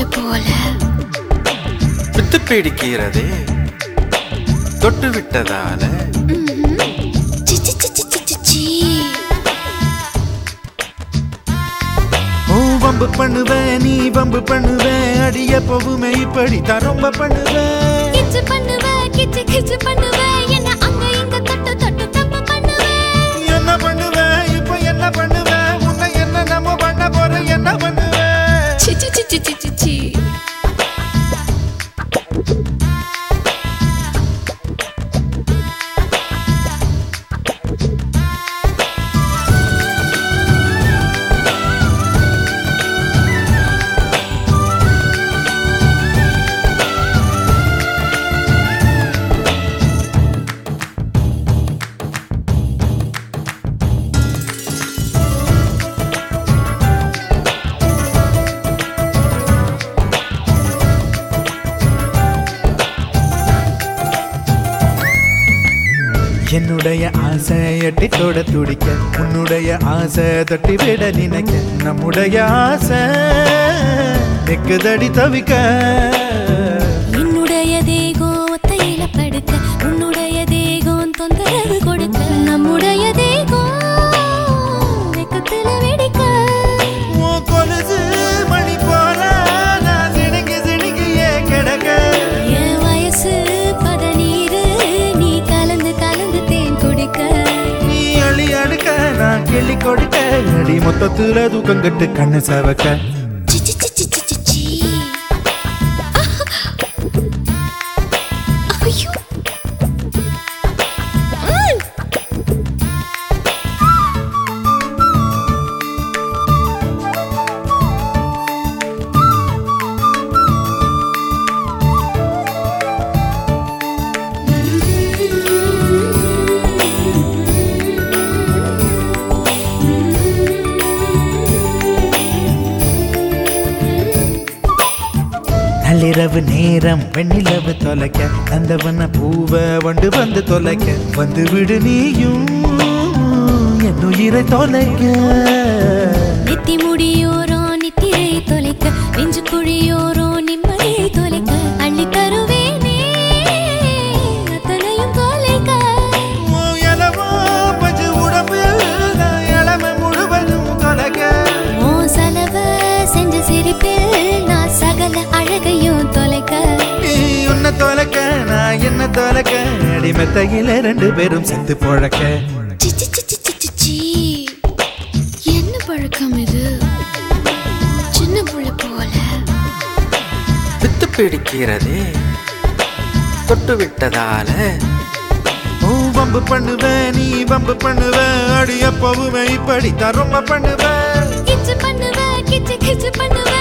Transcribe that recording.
புள்ள போல வித்து பிடிக்கிறதே தொட்டு விட்டதால சி, சி, சி, சி, சி, சி, சி. ஓ வம்பு பண்ணுவேன் நீ வம்பு பண்ணுவேன் அடிய போகுமே இப்படித்தான் ரொம்ப பண்ணுவேன் கிச்சு பண்ணுவ கிச்சு கிச்சு பண்ணுவ என்ன அங்க இங்க தொட்டு தொட்டு தப்பு பண்ணுவ என்ன பண்ணுவேன் இப்ப என்ன பண்ணுவேன் உன்னை என்ன நம்ம பண்ண போறோம் என்ன பண்ணுவேன் சி சி சி சி சி சி சி என்னுடைய ஆசை எட்டி தொட துடிக்க உன்னுடைய ஆசை தொட்டி விட நினைக்க நம்முடைய ஆசை நெக்குதடி தவிக்க என்னுடைய தேகம் ஒத்தையில படுக்க உன்னுடைய தேகம் தொந்தரவு கொடுக்க நம்முடைய தேகம் வெக்கத்துல வெடிக்க உன் கொலுசு மணி போல நான் சிணுங்கி சிணுங்கியே கிடக்க என் வயசு பதநீரு நீ கலந்து கலந்து தேன் குடிக்க நீ அழி அடுக்க நான் கிள்ளி கொடுக்க அடி மொத்தத்துல தூக்கம் கட்டு கண்ணு சவக்க சி சி சி சி சி சி சி ஐயோ ம். நள்ளிரவு நேரம் வெண்ணிலவு தொலைக்க நந்தவன பூவ வண்டு வந்து தொலைக்க வந்து விடு நீயும் என் உயிரை தொலைக்க நெத்தி முடியோரம் நித்திரை தொலைக்க நெஞ்சு குழியோரம் நிம்மதியை தொலைக்க அள்ளி தருவேனே அத்தனையும் தொலைக்க உன் இளமோ பஞ்சு உடம்பில் நான் இளமை முழுவதும் தொலைக்க ஓ செலவ செஞ்ச சிரிப்பில் நான் சகல அழகையும் தொலைக்க நீ உன்னை தொலைக்க நான் என்ன தொலைக்க அடிமெத்தையில ரெண்டு பேரும் செத்து பொழக்க சி, சி, சி, சி, சி, சி, சி. என்ன பழக்கம் இது சின்ன புள்ள போல வித்து பிடிக்கிறதே தொட்டு விட்டதால ஓ வம்பு பண்ணுவேன் நீ வம்பு பண்ணுவேன் அடி எப்பவுமே இப்படித்தான் ரொம்ப பண்ணுவேன் கிச்சு பண்ணுவ கிச்சு கிச்சு பண்ணுவ